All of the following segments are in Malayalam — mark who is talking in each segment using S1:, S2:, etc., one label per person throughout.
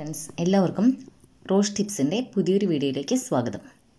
S1: ഫ്രണ്ട്സ് എല്ലാവർക്കും റോഷ് ടിപ്സിൻ്റെ പുതിയൊരു വീഡിയോയിലേക്ക് സ്വാഗതം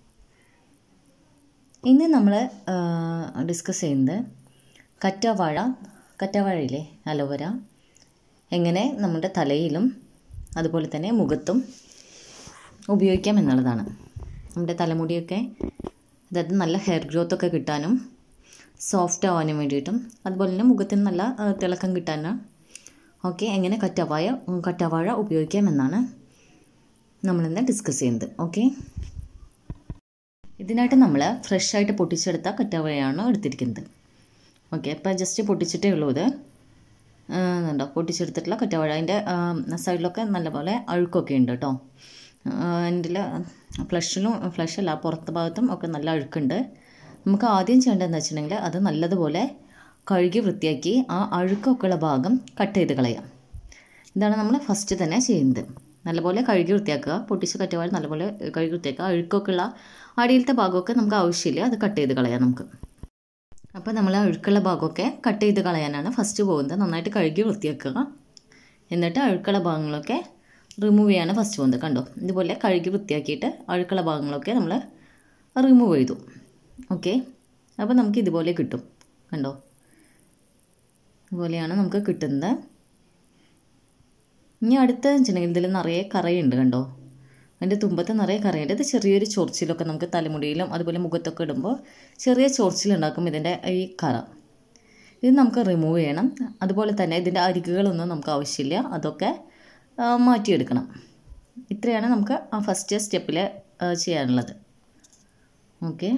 S1: ഇന്ന് നമ്മൾ ഡിസ്കസ് ചെയ്യുന്നത് കറ്റാവാഴ കറ്റാവാഴയിലെ അലോവര എങ്ങനെ നമ്മുടെ തലയിലും അതുപോലെ തന്നെ മുഖത്തും ഉപയോഗിക്കാം എന്നുള്ളതാണ് നമ്മുടെ തലമുടിയൊക്കെ അതായത് നല്ല ഹെയർ ഗ്രോത്ത് ഒക്കെ കിട്ടാനും സോഫ്റ്റ് ആവാനും വേണ്ടിയിട്ടും അതുപോലെ തന്നെ മുഖത്തിന് നല്ല ആ, തിളക്കം കിട്ടാനും ഓക്കെ എങ്ങനെ കറ്റാവാഴ കറ്റാവാഴ ഉപയോഗിക്കാമെന്നാണ് നമ്മളിന്ന് ഡിസ്കസ് ചെയ്യുന്നത് ഓക്കെ ഇതിനായിട്ട് നമ്മൾ ഫ്രഷ് ആയിട്ട് പൊട്ടിച്ചെടുത്ത കറ്റാവാഴയാണ് എടുത്തിരിക്കുന്നത് ഓക്കെ അപ്പോൾ ജസ്റ്റ് പൊട്ടിച്ചിട്ടേ ഉള്ളൂ ഇത് ആ, ഇതുണ്ടോ പൊട്ടിച്ചെടുത്തിട്ടുള്ള കറ്റാവാഴ അതിൻ്റെ സൈഡിലൊക്കെ നല്ലപോലെ അഴുക്കൊക്കെ ഉണ്ട് കേട്ടോ അതിൻ്റെ ഫ്ലഷിലും ഫ്ലഷല്ല പുറത്ത് ഭാഗത്തും ഒക്കെ നല്ല അഴുക്കുണ്ട് നമുക്ക് ആദ്യം ചെയ്യേണ്ടതെന്ന് വെച്ചിട്ടുണ്ടെങ്കിൽ അത് നല്ലതുപോലെ കഴുകി വൃത്തിയാക്കി ആ അഴുക്കൊക്കെ ഉള്ള ഭാഗം കട്ട് ചെയ്ത് കളയാം ഇതാണ് നമ്മൾ ഫസ്റ്റ് തന്നെ ചെയ്യുന്നത് നല്ലപോലെ കഴുകി വൃത്തിയാക്കുക പൊട്ടിച്ച കറ്റവാഴ നല്ലപോലെ കഴുകി വൃത്തിയാക്കുക അഴുക്കൊക്കെ ഉള്ള അടിയിലത്തെ ഭാഗമൊക്കെ നമുക്ക് ആവശ്യമില്ല അത് കട്ട് ചെയ്ത് കളയാം നമുക്ക് അപ്പോൾ നമ്മൾ അഴുക്കുള്ള ഭാഗമൊക്കെ കട്ട് ചെയ്ത് കളയാനാണ് ഫസ്റ്റ് പോകുന്നത് നന്നായിട്ട് കഴുകി വൃത്തിയാക്കുക എന്നിട്ട് അഴുക്കുള്ള ഭാഗങ്ങളൊക്കെ റിമൂവ് ചെയ്യാണ് ഫസ്റ്റ് പോകുന്നത് കണ്ടോ ഇതുപോലെ കഴുകി വൃത്തിയാക്കിയിട്ട് അഴുക്കുള്ള ഭാഗങ്ങളൊക്കെ നമ്മൾ റിമൂവ് ചെയ്തു ഓക്കെ അപ്പോൾ നമുക്ക് ഇതുപോലെ കിട്ടും കണ്ടോ ഇതുപോലെയാണ് നമുക്ക് കിട്ടുന്നത് ഇനി അടുത്ത വെച്ചിട്ടുണ്ടെങ്കിൽ ഇതിൽ നിറയെ കറയുണ്ട് കണ്ടോ അതിൻ്റെ തുമ്പത്ത് നിറയെ കറയുണ്ട് ഇത് ചെറിയൊരു ചൊറിച്ചിലൊക്കെ നമുക്ക് തലമുടിയിലും അതുപോലെ മുഖത്തൊക്കെ ഇടുമ്പോൾ ചെറിയ ചൊറിച്ചിലുണ്ടാക്കും ഇതിൻ്റെ ഈ കറ ഇത് നമുക്ക് റിമൂവ് ചെയ്യണം അതുപോലെ തന്നെ ഇതിൻ്റെ അരികുകളൊന്നും നമുക്ക് ആവശ്യമില്ല അതൊക്കെ ആ, മാറ്റിയെടുക്കണം ഇത്രയാണ് നമുക്ക് ആ ഫസ്റ്റ് സ്റ്റെപ്പിൽ ചെയ്യാനുള്ളത് ഓക്കെ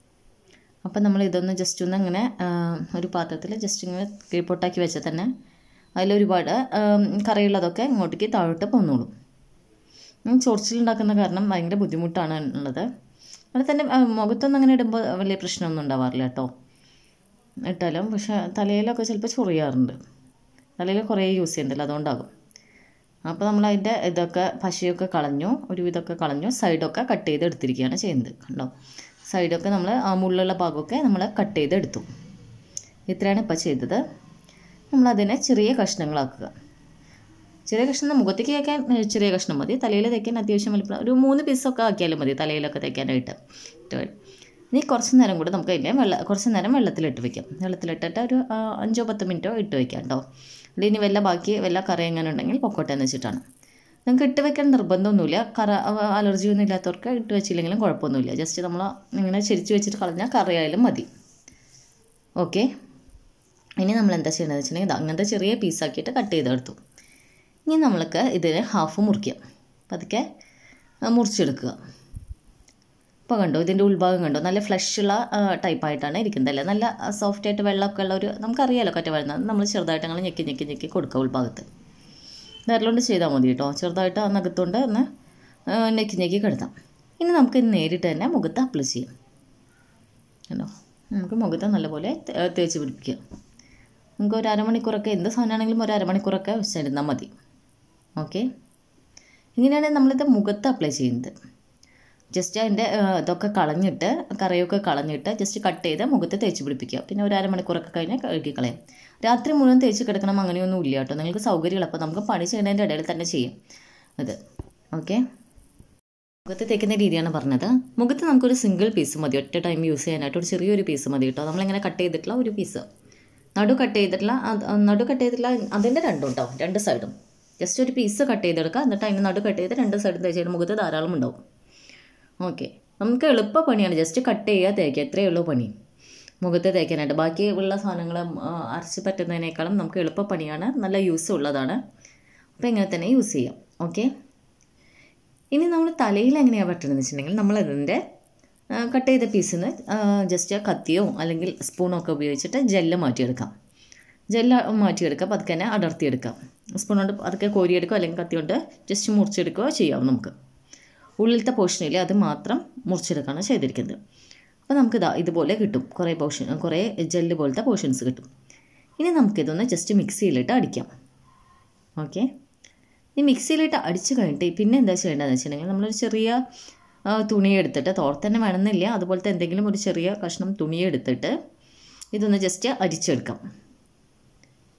S1: അപ്പം നമ്മൾ ഇതൊന്ന് ജസ്റ്റ് ഒന്ന് ഇങ്ങനെ ആ, ഒരു പാത്രത്തിൽ ജസ്റ്റ് ഇങ്ങനെ കീഴ്പോട്ടാക്കി വെച്ചാൽ തന്നെ അതിലൊരുപാട് ആ, കറിയുള്ളതൊക്കെ ഇങ്ങോട്ടേക്ക് താഴോട്ട് പോന്നോളും ഉം, ചൊറിച്ചിലുണ്ടാക്കുന്ന കാരണം ഭയങ്കര ബുദ്ധിമുട്ടാണ് ഉള്ളത് അതുപോലെ തന്നെ ആ, മുഖത്തൊന്നും അങ്ങനെ ഇടുമ്പോൾ വലിയ പ്രശ്നമൊന്നും ഉണ്ടാവാറില്ല കേട്ടോ ഇട്ടാലും പക്ഷേ തലയിലൊക്കെ ചിലപ്പോൾ ചൊറിയാറുണ്ട് തലയിൽ കുറേ യൂസ് ചെയ്യണ്ടല്ലോ അതുകൊണ്ടാകും അപ്പോൾ നമ്മൾ അതിൻ്റെ ഇതൊക്കെ പശയൊക്കെ കളഞ്ഞു ഒരു ഇതൊക്കെ കളഞ്ഞു സൈഡൊക്കെ കട്ട് ചെയ്ത് എടുത്തിരിക്കുകയാണ് ചെയ്യുന്നത് കണ്ടോ സൈഡൊക്കെ നമ്മൾ ആ മുള്ളുള്ള ഭാഗമൊക്കെ നമ്മൾ കട്ട് ചെയ്ത് എടുത്തു ഇത്രയാണ് ഇപ്പോൾ ചെയ്തത് നമ്മളതിനെ ചെറിയ കഷ്ണങ്ങളാക്കുക ചെറിയ കഷ്ണം മുഖത്തേക്ക് തേക്കാൻ ഏ, ചെറിയ കഷ്ണം മതി തലയിൽ തേക്കാൻ അത്യാവശ്യം വലിപ്പം ഒരു മൂന്ന് പീസൊക്കെ ആക്കിയാലും മതി തലയിലൊക്കെ തേക്കാനായിട്ട് ഇട്ട് ഇനി കുറച്ച് നേരം കൂടെ നമുക്ക് അതിൻ്റെ വെള്ള കുറച്ച് നേരം വെള്ളത്തിലിട്ട് വെക്കാം വെള്ളത്തിലിട്ടിട്ട് ഒരു ആ, അഞ്ചോ പത്ത് മിനിറ്റോ ഇട്ട് വെക്കാം കേട്ടോ അല്ലെങ്കിൽ ഇനി വല്ല ബാക്കി വല്ല കറി എങ്ങനെ ഉണ്ടെങ്കിൽ പൊക്കോട്ടെ എന്ന് വെച്ചിട്ടാണ് നിങ്ങൾക്ക് ഇട്ട് വെക്കാൻ നിർബന്ധമൊന്നുമില്ല കറ അലർജി ഒന്നും ഇല്ലാത്തവർക്ക് ഇട്ട് വെച്ചില്ലെങ്കിലും കുഴപ്പമൊന്നുമില്ല ജസ്റ്റ് നമ്മൾ ഇങ്ങനെ ചെരിച്ച് വെച്ചിട്ട് കളഞ്ഞാൽ കറിയായാലും മതി ഓക്കെ ഇനി നമ്മൾ എന്താ ചെയ്യേണ്ടതെന്ന് വെച്ചിട്ടുണ്ടെങ്കിൽ ഇത് അങ്ങനത്തെ ചെറിയ പീസാക്കിയിട്ട് കട്ട് ചെയ്തെടുത്തു ഇനി നമ്മൾക്ക് ഇതിന് ഹാഫ് മുറിക്കാം പതുക്കെ ആ, മുറിച്ചെടുക്കുക ഇപ്പോൾ കണ്ടോ ഇതിൻ്റെ ഉൾഭാഗം കണ്ടോ നല്ല ഫ്ലഷുള്ള ടൈപ്പായിട്ടാണ് ഇരിക്കുന്നത് അല്ലേ നല്ല സോഫ്റ്റ് ആയിട്ട് വെള്ളമൊക്കെ ഉള്ള ഒരു നമുക്കറിയാലോ കറ്റ വരുന്നത് നമ്മൾ ചെറുതായിട്ട് അങ്ങനെ ഞെക്കി ഞെക്കി ഞെക്കി കൊടുക്കുക ഉൾഭാഗത്ത് വിരലുകൊണ്ട് ചെയ്താൽ മതി കേട്ടോ ചെറുതായിട്ട് ആ നഖത്തുകൊണ്ട് ഒന്ന് ആ, ഞെക്കി ഞെക്കി കിടത്താം ഇനി നമുക്ക് ഇത് നേരിട്ട് തന്നെ മുഖത്ത് അപ്ലൈ ചെയ്യാം കണ്ടോ നമുക്ക് മുഖത്ത് നല്ലപോലെ തേ- തേച്ച് പിടിപ്പിക്കുക നമുക്ക് ഒരു അരമണിക്കൂറൊക്കെ എന്ത് സാധനമാണെങ്കിലും ഒരു അരമണിക്കൂറൊക്കെ വെച്ചിരുന്നാൽ മതി ഓക്കെ ഇങ്ങനെയാണ് നമ്മളിത് മുഖത്ത് അപ്ലൈ ചെയ്യുന്നത് ജസ്റ്റ് അതിൻ്റെ ആ, ഇതൊക്കെ കളഞ്ഞിട്ട് കറയൊക്കെ കളഞ്ഞിട്ട് ജസ്റ്റ് കട്ട് ചെയ്ത് മുഖത്ത് തേച്ച് പിടിപ്പിക്കുക പിന്നെ ഒരു അരമണിക്കൂറൊക്കെ കഴിഞ്ഞാൽ കഴുകി കളയാം രാത്രി മുഴുവൻ തേച്ച് കിടക്കണം അങ്ങനെയൊന്നും ഇല്ല കേട്ടോ നിങ്ങൾക്ക് സൗകര്യമുള്ള അപ്പോൾ നമുക്ക് പണി ചെയ്യുന്നതിൻ്റെ ഇടയിൽ തന്നെ ചെയ്യും അത് ഓക്കെ മുഖത്ത് തേക്കുന്ന രീതിയാണ് പറഞ്ഞത് മുഖത്ത് നമുക്കൊരു സിംഗിൾ പീസ് മതി ഒറ്റ ടൈം യൂസ് ചെയ്യാനായിട്ട് ഒരു ചെറിയൊരു പീസ് മതി കേട്ടോ നമ്മളിങ്ങനെ കട്ട് ചെയ്തിട്ടുള്ള ഒരു പീസ് നടു കട്ട് ചെയ്തിട്ടുള്ള അത് നടു കട്ട് ചെയ്തിട്ടുള്ള അതിൻ്റെ രണ്ടും ഉണ്ടാവും രണ്ട് സൈഡും ജസ്റ്റ് ഒരു പീസ് കട്ട് ചെയ്തെടുക്കുക എന്നിട്ട് അതിന് നടു കട്ട് ചെയ്ത് രണ്ട് സൈഡും തേച്ചിട്ട് മുഖത്ത് ധാരാളം ഉണ്ടാവും ഓക്കെ നമുക്ക് എളുപ്പ പണിയാണ് ജസ്റ്റ് കട്ട് ചെയ്യുക തേക്കുക എത്രയേ ഉള്ളൂ പണി മുഖത്ത് തേക്കാനായിട്ട് ബാക്കി ഉള്ള സാധനങ്ങൾ അരച്ച് പറ്റുന്നതിനേക്കാളും നമുക്ക് എളുപ്പ പണിയാണ് നല്ല യൂസ് ഉള്ളതാണ് അപ്പോൾ ഇങ്ങനെ തന്നെ യൂസ് ചെയ്യാം ഓക്കെ ഇനി നമ്മൾ തലയിൽ എങ്ങനെയാണ് പറ്റുന്നതെന്ന് വെച്ചിട്ടുണ്ടെങ്കിൽ നമ്മളതിൻ്റെ കട്ട് ചെയ്ത പീസിന് ജസ്റ്റ് കത്തിയോ അല്ലെങ്കിൽ സ്പൂണോ ഒക്കെ ഉപയോഗിച്ചിട്ട് ജെല്ല് മാറ്റിയെടുക്കാം ജെല്ല് മാറ്റിയെടുക്കുക പതുക്കെ തന്നെ അടർത്തിയെടുക്കാം സ്പൂൺ കൊണ്ട് പതുക്കെ കോരിയെടുക്കുക അല്ലെങ്കിൽ കത്തി കൊണ്ട് ജസ്റ്റ് മുറിച്ചെടുക്കുകയോ ചെയ്യാം നമുക്ക് ഉള്ളിലത്തെ പോർഷനിൽ അത് മാത്രം മുറിച്ചെടുക്കുകയാണ് ചെയ്തിരിക്കുന്നത് അപ്പോൾ നമുക്കിതാ ഇതുപോലെ കിട്ടും കുറേ പോർഷൻ കുറേ ജെല്ല് പോലത്തെ പോർഷൻസ് കിട്ടും ഇനി നമുക്കിതൊന്ന് ജസ്റ്റ് മിക്സിയിലിട്ട് അടിക്കാം ഓക്കെ ഈ മിക്സിയിലിട്ട് അടിച്ച് കഴിഞ്ഞിട്ട് പിന്നെ എന്താ ചെയ്യേണ്ടതെന്ന് വെച്ചിട്ടുണ്ടെങ്കിൽ നമ്മളൊരു ചെറിയ ആ, തുണി എടുത്തിട്ട് തോർത്ത് തന്നെ വേണമെന്നില്ല അതുപോലത്തെ എന്തെങ്കിലും ഒരു ചെറിയ കഷ്ണം തുണി എടുത്തിട്ട് ഇതൊന്ന് ജസ്റ്റ് അരിച്ചെടുക്കാം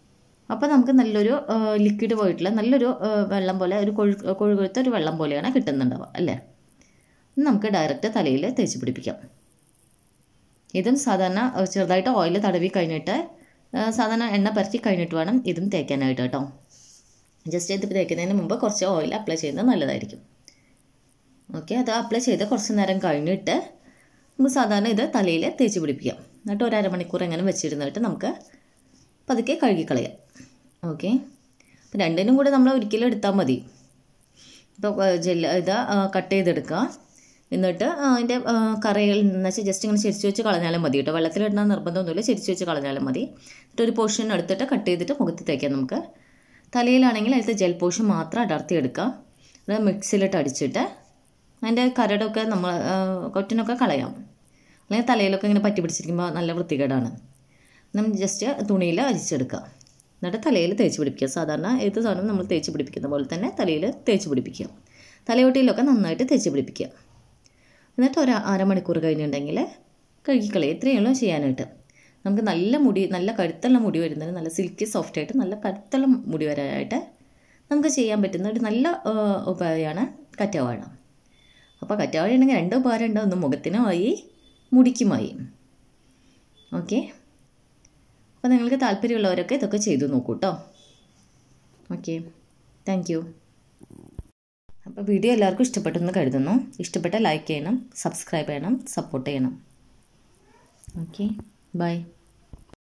S1: അപ്പോൾ നമുക്ക് നല്ലൊരു ലിക്വിഡ് പോയിട്ടുള്ള നല്ലൊരു ആ, വെള്ളം പോലെ ഒരു കൊഴു കൊഴുകൊഴുത്ത ഒരു വെള്ളം പോലെയാണ് കിട്ടുന്നുണ്ടാവുക അല്ലേ ഇത് നമുക്ക് ഡയറക്റ്റ് തലയിൽ തേച്ച് പിടിപ്പിക്കാം ഇതും സാധാരണ ആ, ചെറുതായിട്ട് ഓയിൽ തടവി കഴിഞ്ഞിട്ട് ആ, സാധാരണ എണ്ണ പരത്തി കഴിഞ്ഞിട്ട് വേണം ഇതും തേക്കാനായിട്ട് കേട്ടോ ജസ്റ്റ് ഇത് തേക്കുന്നതിന് മുമ്പ് കുറച്ച് ഓയിൽ അപ്ലൈ ചെയ്യുന്നത് നല്ലതായിരിക്കും ഓക്കെ അത് അപ്ലൈ ചെയ്ത് കുറച്ച് നേരം കഴിഞ്ഞിട്ട് നമുക്ക് സാധാരണ ഇത് തലയിൽ തേച്ച് പിടിപ്പിക്കാം എന്നിട്ട് ഒരു അരമണിക്കൂർ എങ്ങനെ വെച്ചിരുന്നിട്ട് നമുക്ക് പതുക്കെ കഴുകിക്കളയാം ഓക്കെ അപ്പം രണ്ടിനും കൂടെ നമ്മൾ ഒരിക്കലും എടുത്താൽ മതി ഇപ്പോൾ ജെല്ല ഇത് കട്ട് ചെയ്തെടുക്കുക എന്നിട്ട് ആ, അതിൻ്റെ ആ, കറയിൽ നിന്ന് വെച്ചാൽ ജസ്റ്റ് ഇങ്ങനെ ചെരിച്ച് വെച്ച് കളഞ്ഞാലും മതി കേട്ടോ വെള്ളത്തിലിടുന്ന നിർബന്ധമൊന്നുമില്ല ചെരിച്ച് വെച്ച് കളഞ്ഞാലും മതി എന്നിട്ട് ഒരു പോർഷൻ എടുത്തിട്ട് കട്ട് ചെയ്തിട്ട് മുഖത്ത് തേക്കാം നമുക്ക് തലയിലാണെങ്കിൽ അതിലത്തെ ജെൽ പോർഷൻ മാത്രം അടർത്തി എടുക്കുക അത് മിക്സിയിലിട്ട് അടിച്ചിട്ട് അതിൻ്റെ കരടൊക്കെ നമ്മൾ ആ, കൊറ്റിനൊക്കെ കളയാം അല്ലെങ്കിൽ തലയിലൊക്കെ ഇങ്ങനെ പറ്റി പിടിച്ചിരിക്കുമ്പോൾ നല്ല വൃത്തികേടാണ് നമ്മൾ ജസ്റ്റ് തുണിയിൽ അരിച്ചെടുക്കുക എന്നിട്ട് തലയിൽ തേച്ച് പിടിപ്പിക്കുക സാധാരണ ഏത് സാധനവും നമ്മൾ തേച്ച് പിടിപ്പിക്കുന്ന പോലെ തന്നെ തലയിൽ തേച്ച് പിടിപ്പിക്കുക തലയോട്ടിയിലൊക്കെ നന്നായിട്ട് തേച്ച് പിടിപ്പിക്കുക എന്നിട്ട് ഒരു അരമണിക്കൂർ കഴിഞ്ഞിട്ടുണ്ടെങ്കിൽ കഴുകിക്കളയുക ഇത്രയുള്ളൂ ചെയ്യാനായിട്ട് നമുക്ക് നല്ല മുടി നല്ല കരുത്തുള്ള മുടി വരുന്നത് നല്ല സിൽക്കി സോഫ്റ്റ് ആയിട്ട് നല്ല കരുത്തുള്ള മുടി വരാനായിട്ട് നമുക്ക് ചെയ്യാൻ പറ്റുന്ന ഒരു നല്ല ആ, ഉപായമാണ് കറ്റവാഴ അപ്പോൾ കറ്റവാഴ ഉണ്ടെങ്കിൽ രണ്ട് ഉപകാരം ഉണ്ട് ഒന്ന് മുഖത്തിനുമായി മുടിക്കുമായി ഓക്കെ അപ്പോൾ നിങ്ങൾക്ക് താല്പര്യമുള്ളവരൊക്കെ ഇതൊക്കെ ചെയ്തു നോക്കൂ കേട്ടോ ഓക്കെ താങ്ക് യു അപ്പോൾ വീഡിയോ എല്ലാവർക്കും ഇഷ്ടപ്പെട്ടെന്ന് കരുതുന്നു ഇഷ്ടപ്പെട്ട ലൈക്ക് ചെയ്യണം സബ്സ്ക്രൈബ് ചെയ്യണം സപ്പോർട്ട് ചെയ്യണം ഓക്കെ ബൈ